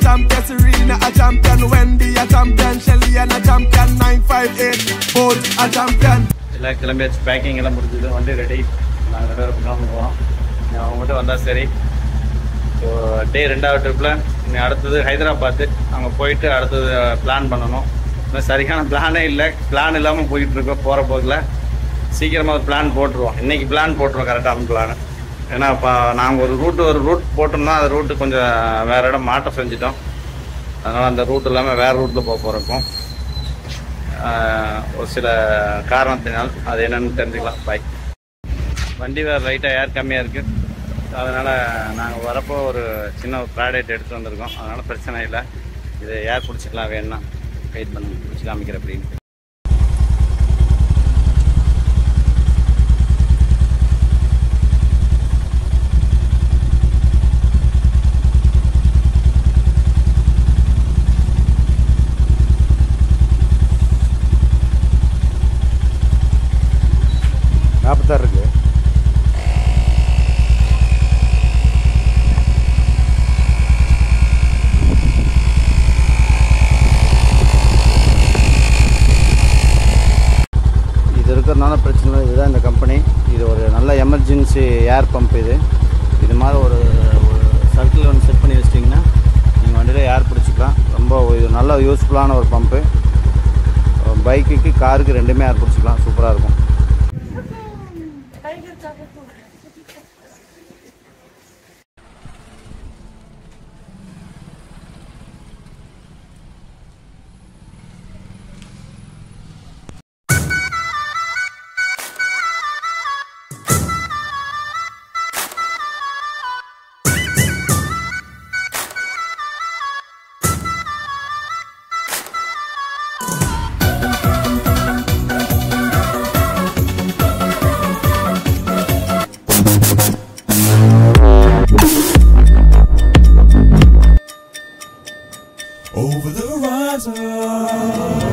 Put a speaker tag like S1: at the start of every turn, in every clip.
S1: champion, Serena a champion, Wendy a champion, Shelly and a champion, 958, both a champion.
S2: எல்லாம் கிளம்பியாச்சு packing எல்லாம் முடிஞ்சது வண்டி ரெடி நாங்கள் ரெண்டு பேரும் கிளம்ப போகிறோம் அவங்க மட்டும் வந்தால் சரி ஸோ டே ரெண்டாவது ட்ரிப்பில் இனி அடுத்தது ஹைதராபாத்து அங்கே போயிட்டு அடுத்தது பிளான் பண்ணணும் இன்னும் சரியான பிளானே இல்லை பிளான் இல்லாமல் போயிட்டுருக்கோம் போகிற போக்கில் சீக்கிரமாக ஒரு பிளான் போட்டுருவோம் இன்றைக்கி பிளான் போட்டுருவோம் கரெக்டான பிளான் ஏன்னா இப்போ நாங்கள் ஒரு ரூட்டு ஒரு ரூட் போட்டோம்னா அந்த ரூட்டு கொஞ்சம் வேறு இடம் மாற்றம் செஞ்சிட்டோம் அதனால் அந்த ரூட் இல்லாமல் வேறு ரூட்டில் போக போகிறோம் ஒரு சில காரணத்தினால் அது என்னன்னு தெரிஞ்சுக்கலாம் பாய் வண்டி வேறு லைட்டாக ஏர் கம்மியாக இருக்குது அதனால் நாங்கள் வரப்போ ஒரு சின்ன ஒரு ப்ராடக்ட் எடுத்து வந்திருக்கோம் அதனால் பிரச்சனை இல்லை இது ஏர் பிடிச்சிக்கலாம் வேணும்னா வெயிட் பண்ணி பிடிச்சி காமிக்கிற அப்படின்னு
S3: நாற்பத்தாறு இருக்கு இது இருக்கிறதுனால பிரச்சனை இல்லை இதுதான் இந்த கம்பெனி இது ஒரு நல்ல எமர்ஜென்சி ஏர் பம்ப் இது இது மாதிரி ஒரு ஒரு சர்க்கிள் ஒன்று செட் பண்ணி வச்சிட்டிங்கன்னா நீங்கள் வண்டியில் ஏர் பிடிச்சிக்கலாம் ரொம்ப இது நல்ல யூஸ்ஃபுல்லான ஒரு பம்ப்பு பைக்குக்கு காருக்கு ரெண்டுமே ஏர் பிடிச்சிக்கலாம் சூப்பராக இருக்கும்
S1: Over the horizon.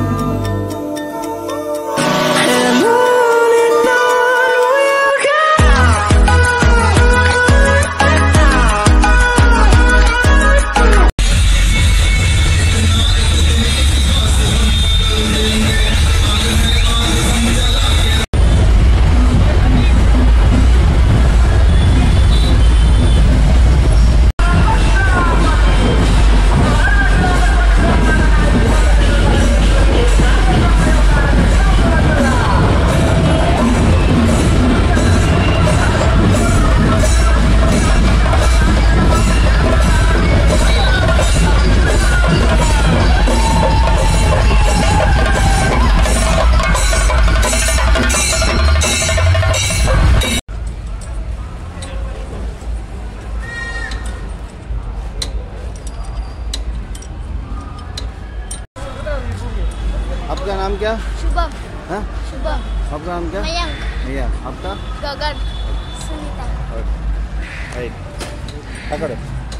S3: आपका नाम क्या
S4: शुभम
S3: है
S4: शुभम
S3: आपका नाम क्या
S4: मयंक
S3: भैया आपका
S4: गगन सुनीता
S3: राइट पकड़ो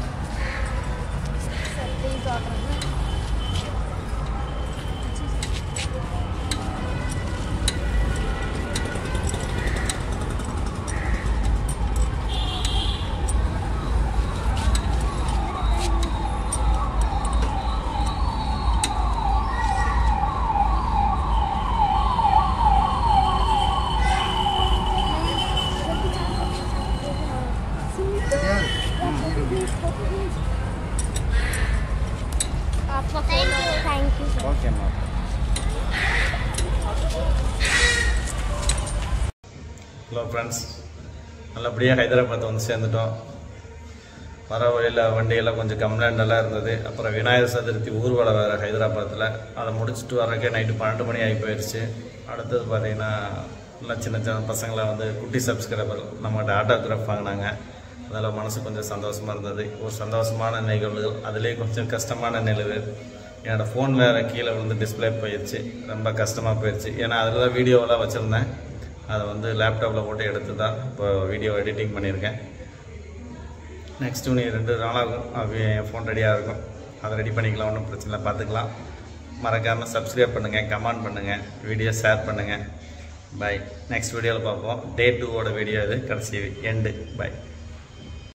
S4: सतीश ऑर्डर आपका thank you thank you
S3: okay ma'am
S2: hello friends நல்லபடியாக ஹைதராபாத் வந்து சேர்ந்துட்டோம் வர வழியில் வண்டியெல்லாம் கொஞ்சம் கம்ப்ளைண்ட் எல்லாம் இருந்தது அப்புறம் விநாயகர் சதுர்த்தி ஊர்வலம் வேறு ஹைதராபாத்தில் அதை முடிச்சுட்டு வரக்கே நைட்டு பன்னெண்டு மணி ஆகி போயிடுச்சு அடுத்தது பார்த்தீங்கன்னா எல்லாம் சின்ன சின்ன பசங்களாம் வந்து குட்டி சப்ஸ்கிரைபர் நம்மகிட்ட ஆட்டோகிராஃப் வாங்கினாங்க அதில் மனசு கொஞ்சம் சந்தோஷமாக இருந்தது ஒரு சந்தோஷமான நிகழ்வுகள் அதுலேயே கொஞ்சம் கஷ்டமான நிகழ்வு என்னோடய ஃபோன் வேறு கீழே விழுந்து டிஸ்பிளே போயிடுச்சு ரொம்ப கஷ்டமாக போயிடுச்சு ஏன்னா அதில் தான் வீடியோவெல்லாம் வச்சுருந்தேன் அதை வந்து லேப்டாப்பில் போட்டு எடுத்து தான் இப்போ வீடியோ எடிட்டிங் பண்ணியிருக்கேன் நெக்ஸ்ட்டு நீ ரெண்டு நாளாகும் அது என் ஃபோன் ரெடியாக இருக்கும் அதை ரெடி பண்ணிக்கலாம் ஒன்றும் பிரச்சனை இல்லை பார்த்துக்கலாம் மறக்காமல் சப்ஸ்கிரைப் பண்ணுங்கள் கமெண்ட் பண்ணுங்கள் வீடியோ ஷேர் பண்ணுங்கள் பை நெக்ஸ்ட் வீடியோவில் பார்ப்போம் டே டூவோட வீடியோ இது கடைசி எண்டு பை